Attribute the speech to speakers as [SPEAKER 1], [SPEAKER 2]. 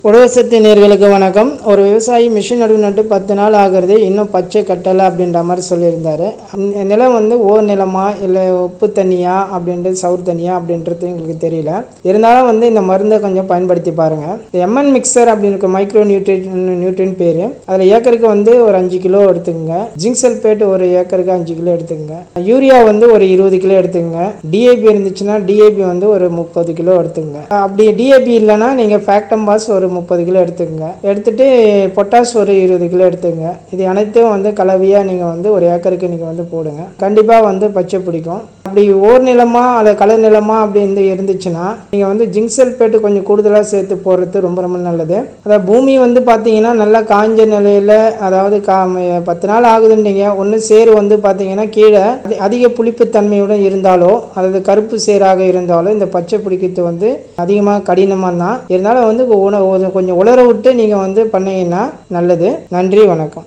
[SPEAKER 1] உழவசக்தி நேர்களுக்கு வணக்கம் ஒரு விவசாயி மிஷின் நடுவு நட்டு பத்து நாள் ஆகுறது இன்னும் பச்சை கட்டலை அப்படின்ற மாதிரி சொல்லியிருந்தாரு அந்த நிலம் வந்து ஓர் நிலமா இல்லை உப்பு தண்ணியா அப்படின்றது சவுர் தண்ணியா அப்படின்றது எங்களுக்கு தெரியல இருந்தாலும் வந்து இந்த மருந்தை கொஞ்சம் பயன்படுத்தி பாருங்க எம்என் மிக்சர் அப்படின்னு மைக்ரோ நியூட்ரியன் நியூட்ரியன் பேர் அதில் ஏக்கருக்கு வந்து ஒரு அஞ்சு கிலோ எடுத்துக்கங்க ஜிங்க் சல்பேட் ஒரு ஏக்கருக்கு அஞ்சு கிலோ எடுத்துக்கங்க யூரியா வந்து ஒரு இருபது கிலோ எடுத்துக்கங்க டிஏபி இருந்துச்சுன்னா டிஏபி வந்து ஒரு முப்பது கிலோ எடுத்துக்கங்க அப்படி டிஏபி இல்லைன்னா நீங்கள் ஃபேக்டம் பாஸ் ஒரு முப்பது கிலோ எடுத்துக்கங்க எடுத்துட்டு பொட்டாஸ் ஒரு இருபது கிலோ எடுத்துக்கங்க இது அனைத்தும் வந்து கலவையாக நீங்கள் வந்து ஒரு ஏக்கருக்கு நீங்கள் வந்து போடுங்க கண்டிப்பாக வந்து பச்சை பிடிக்கும் அப்படி ஓர் நிலமா அல்லது கலர் நிலமா அப்படி இருந்து இருந்துச்சுன்னா நீங்கள் வந்து ஜிங்க் சல்பேட் கொஞ்சம் கூடுதலாக சேர்த்து போடுறது ரொம்ப ரொம்ப நல்லது அதாவது பூமி வந்து பார்த்தீங்கன்னா நல்லா காஞ்ச நிலையில் அதாவது கா பத்து நாள் ஆகுதுன்றீங்க ஒன்று சேறு வந்து பார்த்தீங்கன்னா கீழே அதி- அதிக புளிப்புத்தன்மையுடன் இருந்தாலோ அல்லது கருப்பு சேராக இருந்தாலோ இந்த பச்சை பிடிக்கிறது வந்து அதிகமாக கடினமாக தான் இருந்தாலும் வந்து உண- கொஞ்சம் உலர விட்டு நீங்கள் வந்து பண்ணீங்கன்னா நல்லது நன்றி வணக்கம்